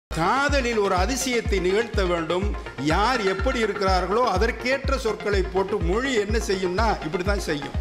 காதலில் ஒரு அதிசயத்தை நிகழ்த்த வேண்டும் யார் எப்படி இருக்கிறார்களோ அதற்கேற்ற சொற்களை போட்டு மொழி என்ன செய்யும்னா இப்படித்தான் செய்யும்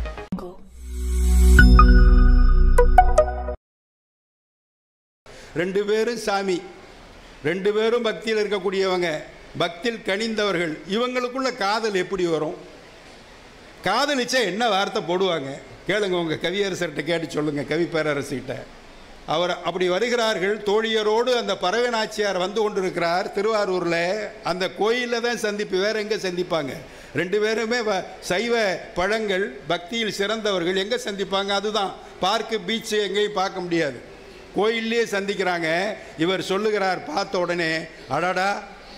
ரெண்டு பேரும் சாமி ரெண்டு பேரும் பக்தியில் இருக்கக்கூடியவங்க பக்தியில் கனிந்தவர்கள் இவங்களுக்குள்ள காதல் எப்படி வரும் காதலிச்சா என்ன வார்த்தை போடுவாங்க கேளுங்க உங்க கவியரசர்கிட்ட கேட்டு சொல்லுங்க கவி பேரரசிட்ட அவர் அப்படி வருகிறார்கள் தோழியரோடு அந்த பறவை நாச்சியார் வந்து கொண்டிருக்கிறார் திருவாரூரில் அந்த கோயிலில் தான் சந்திப்பு வேற எங்கே சந்திப்பாங்க ரெண்டு பேருமே வ- சைவ பழங்கள் பக்தியில் சிறந்தவர்கள் எங்கே சந்திப்பாங்க அதுதான் பார்க்கு பீச்சு எங்கேயும் பார்க்க முடியாது கோயிலே சந்திக்கிறாங்க இவர் சொல்லுகிறார் பார்த்த உடனே அடடா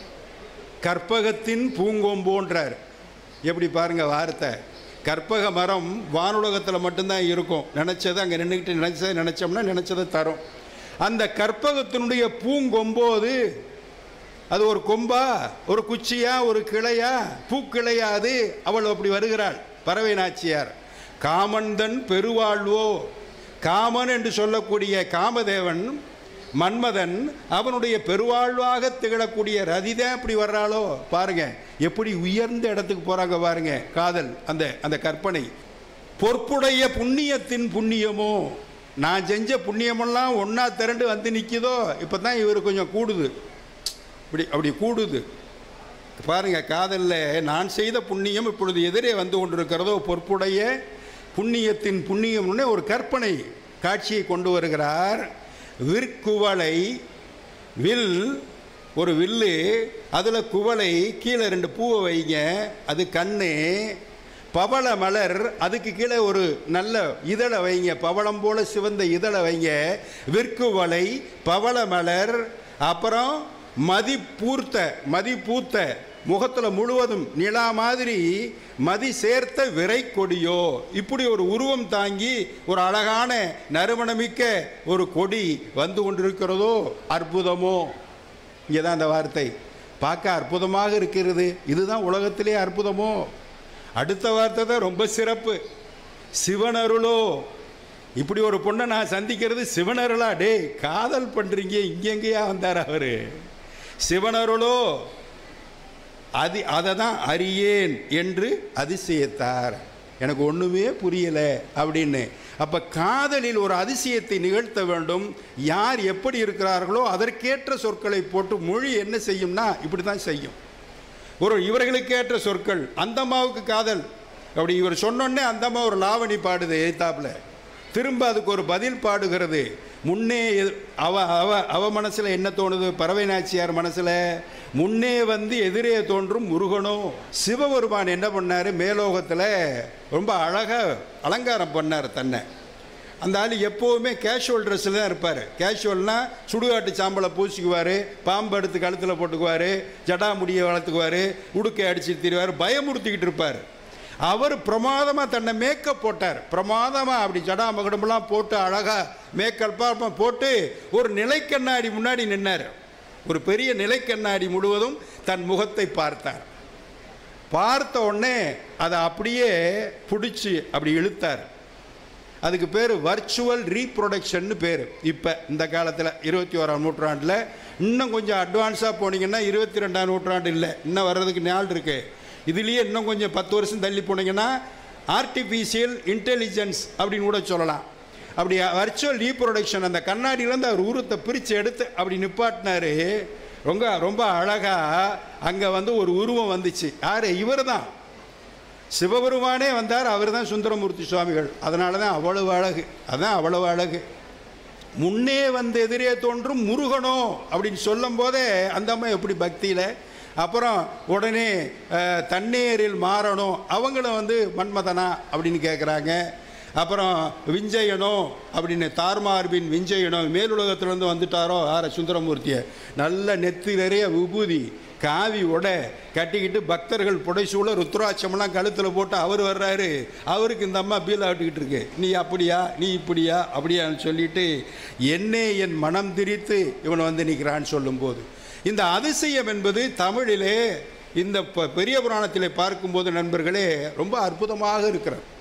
கற்பகத்தின் பூங்கொம்போன்றார் எப்படி பாருங்க வார்த்தை கற்பக மரம் வானுலகத்தில் மட்டும்தான் இருக்கும் நினச்சதை அங்கே நின்றுக்கிட்டு நினச்சதை நினச்சோம்னா நினச்சதை தரும் அந்த கற்பகத்தினுடைய பூங்கொம்போது அது ஒரு கொம்பா ஒரு குச்சியா ஒரு கிளையா பூக்கிளையா அது அவள் அப்படி வருகிறாள் பறவை நாச்சியார் காமன்தன் பெருவாழ்வோ காமன் என்று சொல்லக்கூடிய காமதேவன் மன்மதன் அவனுடைய பெருவாழ்வாக திகழக்கூடிய ரதிதான் இப்படி வர்றாளோ பாருங்க எப்படி உயர்ந்த இடத்துக்கு போறாங்க பாருங்க காதல் அந்த அந்த கற்பனை பொற்புடைய புண்ணியத்தின் புண்ணியமோ நான் செஞ்ச புண்ணியமெல்லாம் ஒன்றா திரண்டு வந்து நிற்கிதோ இப்போ தான் இவர் கொஞ்சம் கூடுது இப்படி அப்படி கூடுது பாருங்க காதலில் நான் செய்த புண்ணியம் இப்பொழுது எதிரே வந்து கொண்டிருக்கிறதோ பொற்புடைய புண்ணியத்தின் புண்ணியம்னு ஒரு கற்பனை காட்சியை கொண்டு வருகிறார் விற்குவளை வில் ஒரு வில்லு அதில் குவளை கீழே ரெண்டு பூவை வைங்க அது கண்ணு பவள மலர் அதுக்கு கீழே ஒரு நல்ல இதழை வைங்க பவளம் போல சிவந்த இதழை வைங்க விற்குவளை பவள மலர் அப்புறம் மதி பூர்த்த மதி பூத்த முகத்தில் முழுவதும் நிலா மாதிரி மதி சேர்த்த விரை கொடியோ இப்படி ஒரு உருவம் தாங்கி ஒரு அழகான நறுமணமிக்க ஒரு கொடி வந்து கொண்டிருக்கிறதோ அற்புதமோ இங்கே தான் அந்த வார்த்தை பார்க்க அற்புதமாக இருக்கிறது இதுதான் உலகத்திலே அற்புதமோ அடுத்த வார்த்தை தான் ரொம்ப சிறப்பு சிவனருளோ இப்படி ஒரு பொண்ணை நான் சந்திக்கிறது சிவனருளா டே காதல் பண்ணுறீங்க இங்கெங்கேயா வந்தார் அவர் சிவனருளோ அது அதை தான் அறியேன் என்று அதிசயத்தார் எனக்கு ஒன்றுமே புரியலை அப்படின்னு அப்போ காதலில் ஒரு அதிசயத்தை நிகழ்த்த வேண்டும் யார் எப்படி இருக்கிறார்களோ அதற்கேற்ற சொற்களை போட்டு மொழி என்ன செய்யும்னா இப்படி தான் செய்யும் ஒரு இவர்களுக்கேற்ற சொற்கள் அந்தம்மாவுக்கு காதல் அப்படி இவர் சொன்னோன்னே அந்தம்மா ஒரு லாவணி பாடுது எய்தாப்புல திரும்ப அதுக்கு ஒரு பதில் பாடுகிறது முன்னே எது- அவ அவ அவ மனசில் என்ன தோணுது பறவை நாச்சியார் மனசில் முன்னே வந்து எதிரே தோன்றும் முருகனோ சிவபெருமான் என்ன பண்ணார் மேலோகத்தில் ரொம்ப அழகாக அலங்காரம் பண்ணார் தன்னை அந்த ஆள் எப்போவுமே கேஷுவல் ட்ரெஸ்ஸில் தான் இருப்பார் கேஷுவல்னா சுடுகாட்டு சாம்பலை பூசிக்குவார் பாம்பு எடுத்து கழுத்தில் போட்டுக்குவார் ஜடாமுடியை வளர்த்துக்குவார் உடுக்கை அடிச்சு திரிவார் பயமுறுத்திக்கிட்டு இருப்பார் அவர் பிரமாதமாக தன்னை மேக்கப் போட்டார் பிரமாதமாக அப்படி ஜடா மகுடமெல்லாம் போட்டு அழகாக மேக்கப்பாக போட்டு ஒரு நிலைக்கண்ணாடி முன்னாடி நின்னார் ஒரு பெரிய நிலைக்கண்ணாடி முழுவதும் தன் முகத்தை பார்த்தார் பார்த்த உடனே அதை அப்படியே பிடிச்சி அப்படி இழுத்தார் அதுக்கு பேர் வர்ச்சுவல் ரீப்ரொடக்ஷன்னு பேர் இப்போ இந்த காலத்தில் இருபத்தி ஓராம் நூற்றாண்டில் இன்னும் கொஞ்சம் அட்வான்ஸாக போனீங்கன்னா இருபத்தி ரெண்டாம் நூற்றாண்டு இல்லை இன்னும் வர்றதுக்கு நாள் இருக்கு இதுலேயே இன்னும் கொஞ்சம் பத்து வருஷம் தள்ளி போனீங்கன்னா ஆர்டிஃபிஷியல் இன்டெலிஜென்ஸ் அப்படின்னு கூட சொல்லலாம் அப்படி வர்ச்சுவல் ரீப்ரொடக்ஷன் அந்த கண்ணாடியிலேருந்து அவர் உருவத்தை பிரித்து எடுத்து அப்படி நிப்பாட்டினாரு ரொம்ப ரொம்ப அழகாக அங்கே வந்து ஒரு உருவம் வந்துச்சு யார் இவர் தான் சிவபெருமானே வந்தார் அவர் தான் சுந்தரமூர்த்தி சுவாமிகள் அதனால தான் அவ்வளவு அழகு அதான் அவ்வளவு அழகு முன்னே வந்து எதிரே தோன்றும் முருகனோ அப்படின்னு சொல்லும் போதே அந்த அம்மா எப்படி பக்தியில் அப்புறம் உடனே அஹ், தண்ணீரில் மாறணும் அவங்களும் வந்து மன்மதனா அப்படின்னு கேட்குறாங்க அப்புறம் விஞ்சயனோ அப்படின்னு தார்மார்பின் விஞ்சயனோ மேலுலகத்திலேருந்து வந்துட்டாரோ ஆர சுந்தரமூர்த்தியை நல்ல நெத்தி நிறைய விபூதி காவி உட கட்டிக்கிட்டு பக்தர்கள் புடைசூழ ருத்ராட்சமெல்லாம் கழுத்தில் போட்டு அவர் வர்றாரு அவருக்கு இந்த அம்மா பீல் ஆட்டிக்கிட்டு இருக்கு நீ அப்படியா நீ இப்படியா அப்படியான்னு சொல்லிட்டு என்னே என் மனம் திரித்து இவன் வந்து நிற்கிறான்னு சொல்லும்போது இந்த அதிசயம் என்பது தமிழிலே இந்த ப- பெரிய புராணத்திலே பார்க்கும்போது நண்பர்களே ரொம்ப அற்புதமாக இருக்கிறது